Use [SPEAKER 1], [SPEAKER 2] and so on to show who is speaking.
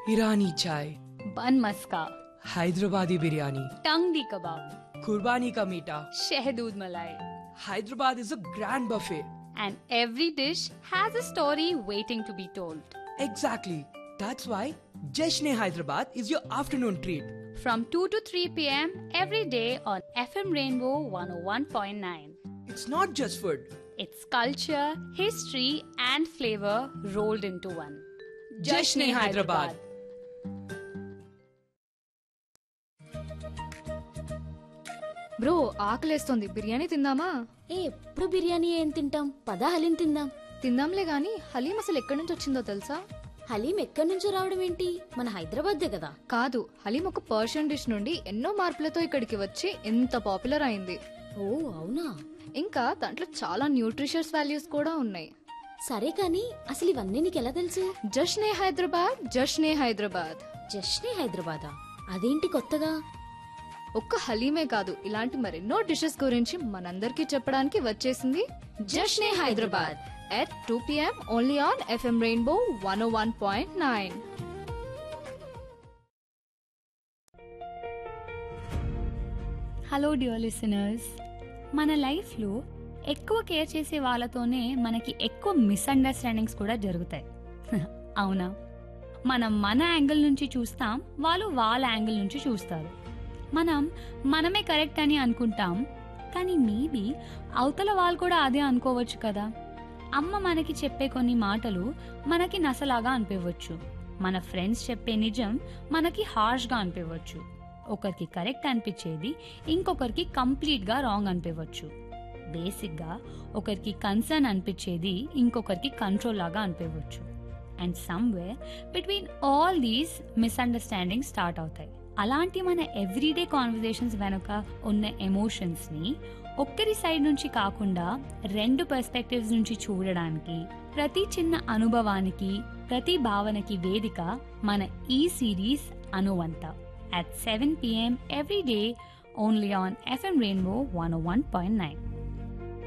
[SPEAKER 1] ईरानी चाय
[SPEAKER 2] बन मस्का
[SPEAKER 1] हैदराबादी बिरयानी
[SPEAKER 2] टंगडी कबाब
[SPEAKER 1] कुर्बानी का मीठा
[SPEAKER 2] शहदूद मलाई
[SPEAKER 1] Hyderabad is a grand buffet.
[SPEAKER 2] and every dish has a story waiting to be told.
[SPEAKER 1] Exactly. That's why Jashne Hyderabad is your afternoon treat.
[SPEAKER 2] From 2 to 3 pm every day on FM Rainbow 101.9.
[SPEAKER 1] It's not just food.
[SPEAKER 2] It's culture, history, and flavor rolled into one.
[SPEAKER 1] Jashne Hyderabad.
[SPEAKER 3] Bro ఆకలేస్తుంది బిర్యానీ తిందామా
[SPEAKER 4] ఏ ఎప్పుడు బిర్యానీ ఏం తింటాం పదా హలీం తిందాం
[SPEAKER 3] తిందాంలే గాని హలీం అసలు ఎక్కడి నుంచి వచ్చిందో తెలుసా
[SPEAKER 4] హలీం ఎక్కడి నుంచో రావడం ఏంటి మన హైదరాబాద్దే కదా
[SPEAKER 3] కాదు హలీం ఒక పర్షియన్ డిష్ నుండి ఎన్నో మార్పులతో ఇక్కడికి వచ్చి ఎంత పాపులర్ అయింది
[SPEAKER 4] ఓ అవునా
[SPEAKER 3] ఇంకా దాంట్లో చాలా న్యూట్రిషియస్ వాల్యూస్ కూడా ఉన్నాయి
[SPEAKER 4] సరే కానీ అసలు ఇవన్నీ నీకెలా తెలుసు
[SPEAKER 3] జష్నే హైదరాబాద్ జష్నే హైదరాబాద్
[SPEAKER 4] జస్ట్నే హైదరాబాదా అదేంటి కొత్తగా
[SPEAKER 3] ఒక్క హలీమే కాదు ఇలాంటి మరెన్నో డిషెస్ గురించి మనందరికీ చెప్పడానికి వచ్చేసింది Jashne Hyderabad at two PM only on FM rainbow one one point nine
[SPEAKER 2] hello dear listeners మన లైఫ్లో ఎక్కువ కేర్ చేసే వాళ్ళతోనే మనకి ఎక్కువ మిస్అండర్స్టాండింగ్స్ కూడా జరుగుతాయి అవునా మనం మన యాంగిల్ నుంచి చూస్తాం వాళ్ళు వాళ్ళ యాంగిల్ నుంచి చూస్తారు మనం మనమే కరెక్ట్ అని అనుకుంటాం కానీ మేబీ అవతల వాళ్ళు కూడా అదే అనుకోవచ్చు కదా అమ్మ మనకి చెప్పే కొన్ని మాటలు మనకి నసలాగా అనిపించవచ్చు మన ఫ్రెండ్స్ చెప్పే నిజం మనకి హార్ష్గా అనిపించవచ్చు ఒకరికి కరెక్ట్ అనిపించేది ఇంకొకరికి కంప్లీట్గా రాంగ్ అనిపించవచ్చు బేసిక్గా ఒకరికి కన్సర్న్ అనిపించేది ఇంకొకరికి కంట్రోల్ లాగా అనిపించవచ్చు and somewhere between all these misunderstanding start అవుతాయి అలాంటి మన ఎవ్రీడే కాన్వర్జేషన్స్ వెనుక ఉన్న ఎమోషన్స్ ని ఒక్కరి సైడ్ నుంచి కాకుండా రెండు పర్స్పెక్టివ్స్ నుంచి చూడడానికి ప్రతి చిన్న అనుభవానికి ప్రతి భావనకి వేదిక మన ఈ సిరీస్ అనువంత at 7 p.m. every day only on FM Rainbow 101.9.